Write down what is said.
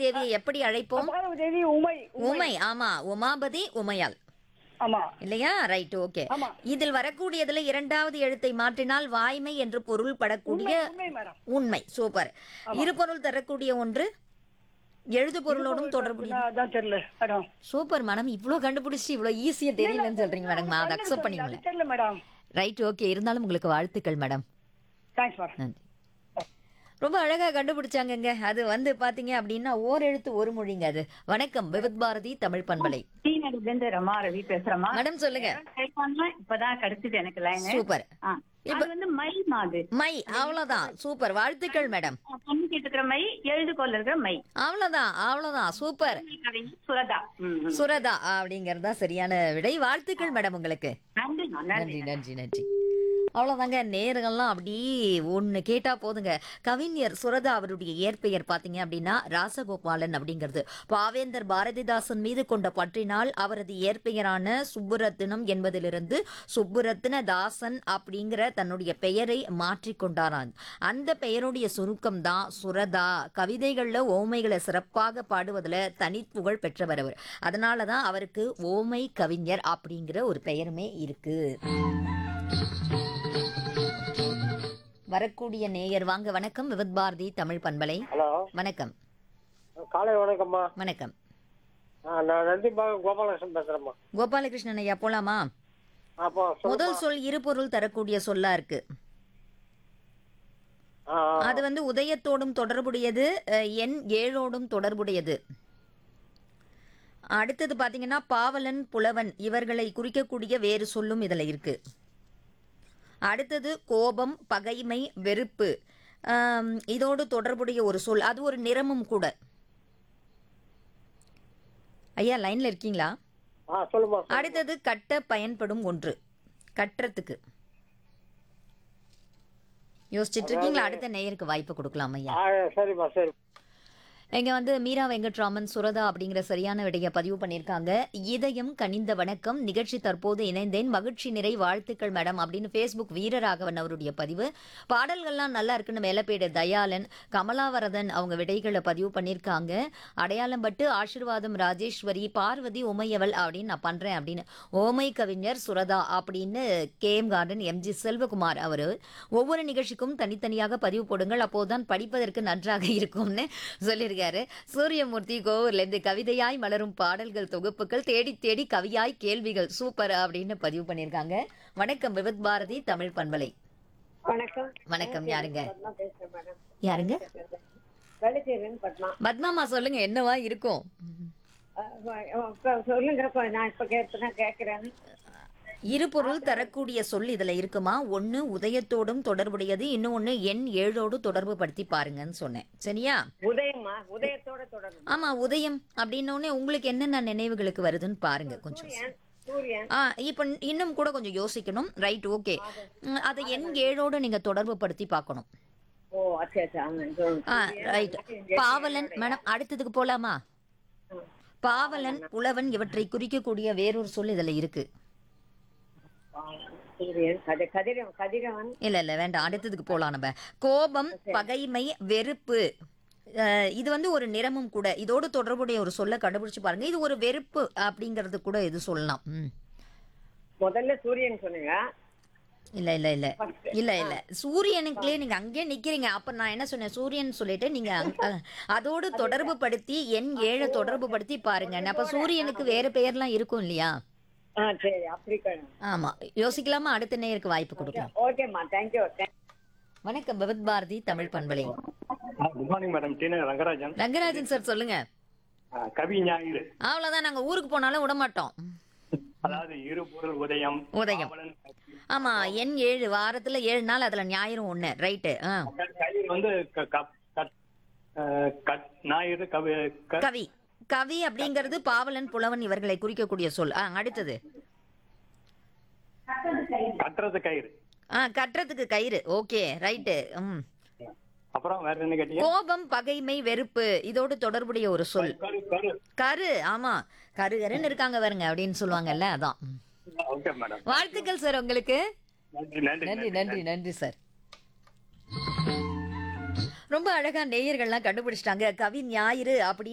தேவியை எப்படி அழைப்போம் பார்வதி தேவி உமை உமை ஆமா உமாபதி உமையால் ஆமா இல்லையா ரைட் ஓகே ஆமா. இதில் வரக்கூடியதுல இரண்டாவது எழுத்தை மாற்றினால் வாய்மை என்று பொருள் படக்கூடிய உண்மை மேடம் உண்மை சூப்பர் இரு பொருள் தரக்கூடிய ஒன்று எழுது பொருளோடும் தொடர்புடைய அதான் தெரியல மேடம் சூப்பர் மேடம் இவ்ளோ கண்டுபிடிச்சு இவ்ளோ ஈஸியா தெரியலன்னு சொல்றீங்க மேடம் அதை அக்செப்ட் பண்ணிக்கல தெரியல மேடம் ரைட் ஓகே இருந்தாலும் உங்களுக்கு வாழ்த்துக்கள் மேடம் தேங்க்ஸ் மேடம் நன்றி ரொம்ப அழகா கண்டுபிடிச்சாங்கங்க அது வந்து பாத்தீங்க அப்படின்னா ஓர் எழுத்து ஒரு மொழிங்க அது வணக்கம் விவித் பாரதி தமிழ் பண்பலை டீநகர்ல இருந்து ரமா ரவி பேசுறமா மேடம் சொல்லுங்க இப்பதான் கிடைச்சது எனக்கு லைன் சூப்பர் அது வந்து மை மாது மை அவ்வளவுதான் சூப்பர் வாழ்த்துக்கள் மேடம் பொண்ணு கேட்டுக்கிற மை எழுதுகோல் இருக்கிற மை அவ்வளவுதான் அவ்வளவுதான் சூப்பர் கவிஞர் சுரதா ம், ம். சுரதா அப்படிங்கறதா சரியான விடை வாழ்த்துக்கள் மேடம் உங்களுக்கு நன்றிம்மா, நன்றி நன்றி நன்றி நன்றி அவ்வளோதாங்க நேர்கள்லாம் அப்படி ஒன்று கேட்டா போதுங்க கவிஞர் சுரதா அவருடைய இயற்பெயர் பார்த்தீங்க அப்படின்னா ராசகோபாலன் அப்படிங்கிறது பாவேந்தர் பாரதிதாசன் மீது கொண்ட பற்றினால் அவரது இயற்பெயரான சுப்புரத்தினம் என்பதிலிருந்து சுப்புரத்தின தாசன் அப்படிங்கிற தன்னுடைய பெயரை மாற்றிக்கொண்டாராம் அந்த பெயருடைய சுருக்கம் தான் சுரதா கவிதைகள்ல ஓமைகளை சிறப்பாக பாடுவதில் தனிப்புகழ் பெற்றவர் அவர் அதனால தான் அவருக்கு ஓமை கவிஞர் அப்படிங்கிற ஒரு பெயருமே இருக்கு வரக்கூடிய நேயர் வாங்க வணக்கம் விவித் பாரதி தமிழ் பண்பலை ஹலோ வணக்கம் காலை வணக்கம்மா வணக்கம் ஆ, நான் நந்திபாகம் கோபாலகிருஷ்ணன் பேசுறேம்மா கோபாலகிருஷ்ணன் ஐயா போலாமா அப்போ சொல்லுமா. முதல் சொல் இருபொருள் தரக்கூடிய சொல்லா இருக்கு ஆ, ஆ. அது வந்து உதயத்தோடும் தொடர்புடையது அஹ், எண் ஏழோடும் தொடர்புடையது அடுத்தது பாத்தீங்கன்னா பாவலன் புலவன் இவர்களை குறிக்கக்கூடிய வேறு சொல்லும் இதுல இருக்கு அடுத்தது கோபம் பகைமை வெறுப்பு ஆம், இதோடு தொடர்புடைய ஒரு சொல் அது ஒரு நிறமும் கூட ஐயா லைன்ல இருக்கீங்களா ஆ சொல்லுமா அடுத்தது கட்ட பயன்படும் ஒன்று கட்டுறதுக்கு யோசிச்சுட்டு இருக்கீங்களா அடுத்த நேயருக்கு வாய்ப்பு கொடுக்கலாம் ஐயா ஆ சரிம்மா சரி இங்க வந்து மீரா வெங்கட்ராமன் சுரதா அப்படிங்கிற சரியான விடையை பதிவு பண்ணியிருக்காங்க இதயம் கனிந்த வணக்கம் நிகழ்ச்சி தற்போது இணைந்தேன் மகிழ்ச்சி நிறை வாழ்த்துக்கள் மேடம் அப்படின்னு ஃபேஸ்புக் வீரராகவன் அவருடைய பதிவு பாடல்கள்லாம் நல்லா இருக்குன்னு மேலப்பேடு தயாளன் கமலாவரதன் அவங்க விடைகளை பதிவு பண்ணியிருக்காங்க அடையாளம் பட்டு ஆசிர்வாதம் ராஜேஸ்வரி பார்வதி உமையவள் அப்படின்னு நான் பண்றேன் அப்படின்னு ஓமை கவிஞர் சுரதா அப்படின்னு K M garden MG Selvakumar அவர் ஒவ்வொரு நிகழ்ச்சிக்கும் தனித்தனியாக பதிவு போடுங்கள் அப்போதுதான் படிப்பதற்கு நன்றாக இருக்கும்னு சொல்லியிருக்காரு சூரியமூர்த்தி கோவூர்லேருந்து கவிதையாய் மலரும் பாடல்கள் தொகுப்புகள் தேடி தேடி கவியாய் கேள்விகள் சூப்பர் அப்படின்னு பதிவு பண்ணியிருக்காங்க வணக்கம் விவித் பாரதி தமிழ் பண்பலை வணக்கம் வணக்கம் யாருங்க பத்மா பேசுறேன் மேடம் யாருங்க வேலைச்சேரின்னு பத்மா பத்மாமா சொல்லுங்க என்னவா இருக்கும் அஹ் இப்ப சொல்லுங்க இப்ப நான் இப்ப கேட்பதான் கேட்கிறேன் இருபொருள் தரக்கூடிய சொல் இதுல இருக்குமா ஒன்னு உதயத்தோடும் தொடர்புடையது இன்னொன்னு எண் ஏழோடு தொடர்பு படுத்தி பாருங்கன்னு சொன்னேன் சரியா உதயமா உதயத்தோட தொடரும் ஆமா உதயம் அப்படின்னோடனே உங்களுக்கு என்னென்ன நினைவுகளுக்கு வருதுன்னு பாருங்க கொஞ்சம் சூரியன் ஆ இப்போ இன்னும் கூட கொஞ்சம் யோசிக்கணும் ரைட் ஓகே அதை எண் ஏழோடு நீங்க தொடர்பு படுத்தி பார்க்கணும் ஓ அச்சா அச்சா ஆமா, இது ஆ ரைட் பாவலன் மேடம் அடுத்ததுக்கு போலாமா பாவலன் புலவன் இவற்றை குறிக்கக்கூடிய வேறொரு சொல் இதுல இருக்கு சூரியன் கதி கதிரவன் கதிரவன் இல்ல இல்ல வேண்டாம் அடுத்ததுக்கு போலாம் நம்ம கோபம் பகைமை வெறுப்பு அஹ், இது வந்து ஒரு நிறமும் கூட இதோடு தொடர்புடைய ஒரு சொல்ல கண்டுபிடிச்சு பாருங்க இது ஒரு வெறுப்பு அப்படிங்கறது கூட இது சொல்லலாம் ம். முதல்ல சூரியன் சொன்னீங்க இல்ல இல்ல இல்ல இல்ல இல்ல சூரியனுக்குள்ளே நீங்க அங்கே நிக்கிறீங்க அப்ப நான் என்ன சொன்னேன் சூரியன் சொல்லிட்டு நீங்க அங்க- அஹ், அதோடு தொடர்பு படுத்தி எண் ஏழை தொடர்பு படுத்தி பாருங்க அப்ப சூரியனுக்கு வேற பெயர்லாம் இருக்கும் இல்லையா ஆ சரி அப்படி கண் ஆமா யோசிக்கலாமா அடுத்த நேருக்கு வாய்ப்பு கொடுக்கலாம் ஓகேம்மா தேங்க்யூ வணக்கம் பகவத் பாரதி தமிழ் பண்பலை good morning madam T Nagar Rangarajan Rangarajan sir சொல்லுங்க ஆ, கவி ஞாயிறு அவ்வளவுதான் நாங்க ஊருக்கு போனாலும் விட மாட்டோம் அதாவது இரு பொருள் உதயம் உதயம். பாவலன், ஆமா எண் ஏழு வாரத்துல ஏழு நாள் அதுல ஞாயிறும் ஒண்ணு ரைட்டு கயிறு வந்து க- க- கட்- ஆ, கட்- ஞாயிறு கவி க- கவி கவி அப்படிங்கிறது பாவலன் புலவன் இவர்களை குறிக்கக்கூடிய சொல் ஆ அடுத்தது கட்டுறது கயிறு ஆ கட்டுறதுக்கு கயிறு ஓகே ரைட்டு ம் அப்புறம் வேற என்ன கேட்டீங்க கோபம் பகைமை வெறுப்பு இதோடு தொடர்புடைய ஒரு சொல் கரு கரு கரு ஆமா கரு கருன்னு இருக்காங்க பாருங்க அப்படின்னு சொல்லுவாங்கல்ல அதான் ம். ஓகே மேடம் வாழ்த்துக்கள் சார் உங்களுக்கு நன்றி நன்றி நன்றி நன்றி நன்றி சார் ரொம்ப அழகா நேயர்கள்லாம் கண்டுபிடிச்சிட்டாங்க கவி ஞாயிறு அப்படி